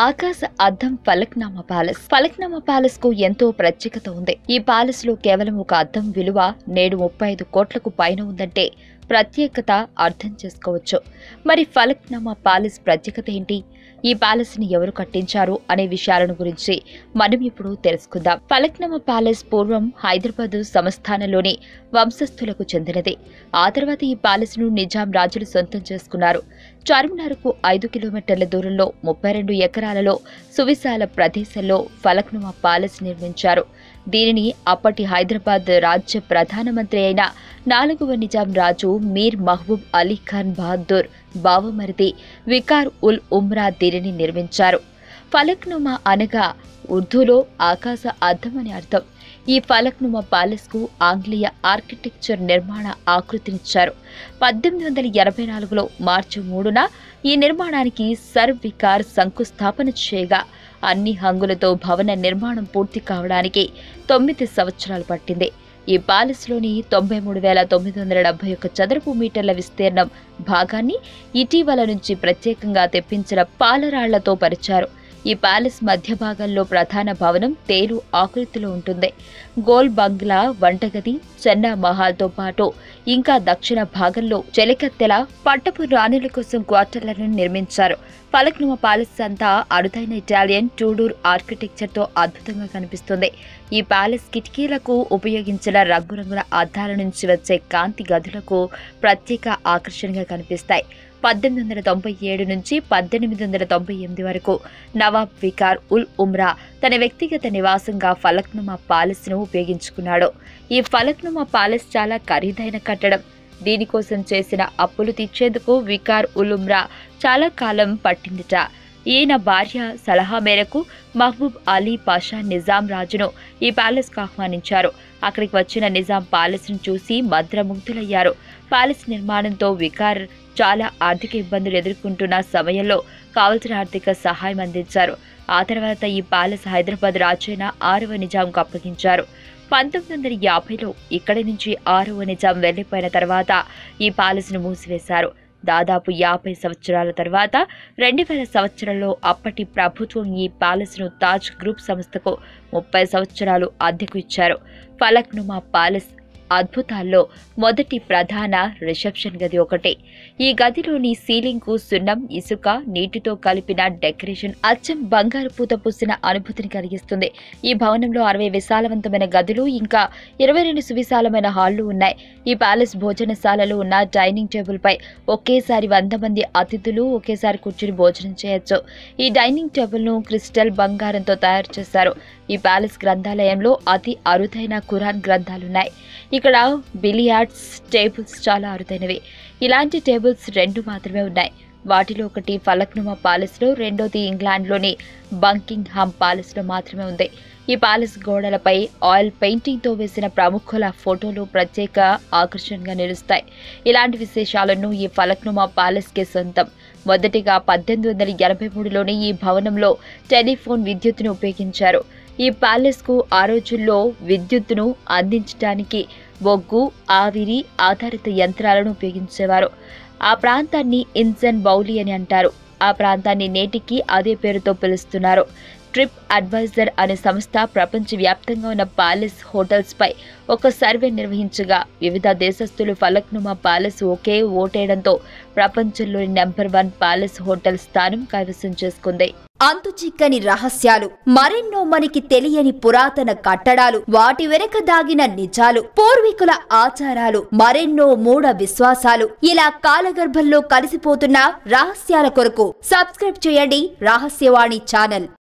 ఆకాశ అద్దం Falaknuma palace Falaknuma palace కు ఎంతో ప్రత్యేకత ఉంది ఈ ప్యాలెస్ లో కేవలం ఒక అద్దం విలువ నేడు ముప్పై ఐదు కోట్లకు పైన ఉందంటే ప్రత్యేకత అర్థం చేసుకోవచ్చు మరి ఫలక్నామా ప్యాలెస్ ప్రత్యేకత ఏంటి ఈ ప్యాలెస్ ని ఎవరు కట్టించారు అనే విషయాలను గురించి మనం ఇప్పుడు తెలుసుకుందాం ఫలక్నామా ప్యాలెస్ పూర్వం హైదరాబాద్ సంస్థానంలోని వంశస్థులకు చెందినది ఆ తర్వాత ఈ ప్యాలెస్ ను నిజాం రాజులు సొంతం చేసుకున్నారు చార్మినార్కు ఐదు కిలోమీటర్ల దూరంలో ముప్పై రెండు ఎకరాలలో సువిశాల ప్రదేశంలో ఫలక్నుమా ప్యాలెస్ నిర్మించారు దీనిని అప్పటి హైదరాబాద్ రాజ్య ప్రధానమంత్రి అయిన నాలుగవ నిజాం రాజు మీర్ మహబూబ్ అలీ ఖాన్ బహదూర్ బావమరిది వికార్ ఉల్ ఉమ్రా దీనిని నిర్మించారు ఫలక్నుమా అనగా ఉర్దూలో ఆకాశ అద్దం అని అర్థం ఈ ఫలక్నుమా ప్యాలెస్కు ఆంగ్లేయ ఆర్కిటెక్చర్ నిర్మాణ ఆకృతినిచ్చారు పద్దెనిమిది వందల ఎనభై నాలుగులో మార్చి మూడున ఈ నిర్మాణానికి సర్ వికార్ శంకుస్థాపన చేయగా అన్ని హంగులతో భవన నిర్మాణం పూర్తి కావడానికి తొమ్మిది సంవత్సరాలు పట్టింది ఈ ప్యాలెస్లోని తొంభై మూడు వేల తొమ్మిది వందల డెబ్బై ఒక్క చదరపు మీటర్ల విస్తీర్ణం భాగాన్ని ఇటీవల నుంచి ప్రత్యేకంగా తెప్పించిన పాలరాళ్లతో పరిచారు ఈ ప్యాలెస్ మధ్య భాగంలో ప్రధాన భవనం తేలు ఆకృతిలో ఉంటుంది గోల్ బంగ్లా వంటగది చెన్నా మహాల్తో పాటు ఇంకా దక్షిణ భాగంలో చెలికత్తెల పట్టపు రాణుల కోసం క్వార్టర్లను నిర్మించారు ఫలక్నుమ ప్యాలెస్ అంతా అరుదైన ఇటాలియన్ టూడూర్ ఆర్కిటెక్చర్ తో అద్భుతంగా కనిపిస్తుంది ఈ ప్యాలెస్ కిటికీలకు ఉపయోగించిన రంగురంగుల అద్దాల నుంచి వచ్చే కాంతి గదులకు ప్రత్యేక ఆకర్షణగా కనిపిస్తాయి పద్దెనిమిది వందల తొంభై ఏడు నుంచి పద్దెనిమిది వందల తొంభై ఎనిమిది వరకు నవాబ్ వికార్ ఉల్ ఉమ్రా తన వ్యక్తిగత నివాసంగా ఫలక్నుమా ప్యాలెస్ను ఉపయోగించుకున్నాడు ఈ ఫలక్నుమా ప్యాలెస్ చాలా ఖరీదైన కట్టడం దీనికోసం చేసిన అప్పులు తీర్చేందుకు వికార్ ఉల్ ఉమ్రా చాలా కాలం పట్టిందిట ఈయన భార్య సలహా మేరకు మహబూబ్ అలీ పాషా నిజాం రాజును ఈ ప్యాలెస్కు ఆహ్వానించారు అక్కడికి వచ్చిన నిజాం ప్యాలెస్ను చూసి మంత్రముగ్ధులయ్యారు ప్యాలెస్ నిర్మాణంతో వికార్ చాలా ఆర్థిక ఇబ్బందులు ఎదుర్కొంటున్న సమయంలో కావలసిన ఆర్థిక సహాయం అందించారు ఆ తర్వాత ఈ ప్యాలెస్ హైదరాబాద్ రాజైన ఆరవ నిజాంకు అప్పగించారు పంతొమ్మిది వందల యాభైలో ఇక్కడి నుంచి ఆరవ నిజాం వెళ్లిపోయిన తర్వాత ఈ ప్యాలెస్ను మూసివేశారు దాదాపు యాభై సంవత్సరాల తర్వాత రెండు వేల సంవత్సరంలో అప్పటి ప్రభుత్వం ఈ ప్యాలెస్ను తాజ్ గ్రూప్ సంస్థకు ముప్పై సంవత్సరాలు అద్దెకు ఇచ్చారు ఫలక్నుమా ప్యాలెస్ అద్భుతాల్లో మొదటి ప్రధాన రిసెప్షన్ గది ఒకటే ఈ గదిలోని సీలింగ్ కు సున్నం ఇసుక నీటితో కలిపిన డెకరేషన్ అచ్చం బంగారు పూత పూసిన అనుభూతిని కలిగిస్తుంది ఈ భవనంలో అరవై విశాలవంతమైన గదులు ఇంకా ఇరవై రెండు సువిశాలమైన హాళ్లు ఉన్నాయి ఈ ప్యాలెస్ భోజనశాలలో ఉన్న డైనింగ్ టేబుల్ పై ఒకేసారి వంద మంది అతిథులు ఒకేసారి కూర్చుని భోజనం చేయొచ్చు ఈ డైనింగ్ టేబుల్ ను క్రిస్టల్ బంగారంతో తయారు చేశారు ఈ ప్యాలెస్ గ్రంథాలయంలో అతి అరుదైన ఖురాన్ గ్రంథాలున్నాయి ఇక్కడ బిలియార్డ్స్ టేబుల్స్ చాలా అరుదైనవి ఇలాంటి టేబుల్స్ రెండు మాత్రమే ఉన్నాయి వాటిలో ఒకటి ఫలక్నుమా ప్యాలెస్లో రెండోది ఇంగ్లాండ్లోని బంకింగ్ హామ్ ప్యాలెస్లో మాత్రమే ఉంది ఈ ప్యాలెస్ గోడలపై ఆయిల్ పెయింటింగ్తో వేసిన ప్రముఖుల ఫోటోలు ప్రత్యేక ఆకర్షణగా నిలుస్తాయి ఇలాంటి విశేషాలను ఈ ఫలక్నుమా ప్యాలెస్కే సొంతం మొదటిగా పద్దెనిమిది వందల ఎనభై మూడులోని ఈ భవనంలో టెలిఫోన్ విద్యుత్తును ఉపయోగించారు ఈ ప్యాలెస్కు ఆ రోజుల్లో విద్యుత్తును అందించడానికి బొగ్గు ఆవిరి ఆధారిత యంత్రాలను ఉపయోగించేవారు ఆ ప్రాంతాన్ని ఇన్సన్ బౌలి అని అంటారు ఆ ప్రాంతాన్ని నేటికి అదే పేరుతో పిలుస్తున్నారు ట్రిప్ అడ్వైజర్ అనే సంస్థ ప్రపంచవ్యాప్తంగా ఉన్న ప్యాలెస్ హోటల్స్ పై ఒక సర్వే నిర్వహించగా వివిధ దేశస్థులు ఫలక్నుమా ప్యాలెస్ ఒకే ఓటేయడంతో ప్రపంచంలోని నెంబర్ వన్ ప్యాలెస్ హోటల్ స్థానం కైవసం చేసుకుంది అంతు చిక్కని రహస్యాలు మరెన్నో మనకి తెలియని పురాతన కట్టడాలు వాటి వెనక దాగిన నిజాలు పూర్వీకుల ఆచారాలు మరెన్నో మూఢ విశ్వాసాలు ఇలా కాలగర్భంలో కలిసిపోతున్న రహస్యాల కొరకు సబ్స్క్రైబ్ చేయండి రహస్యవాణి ఛానల్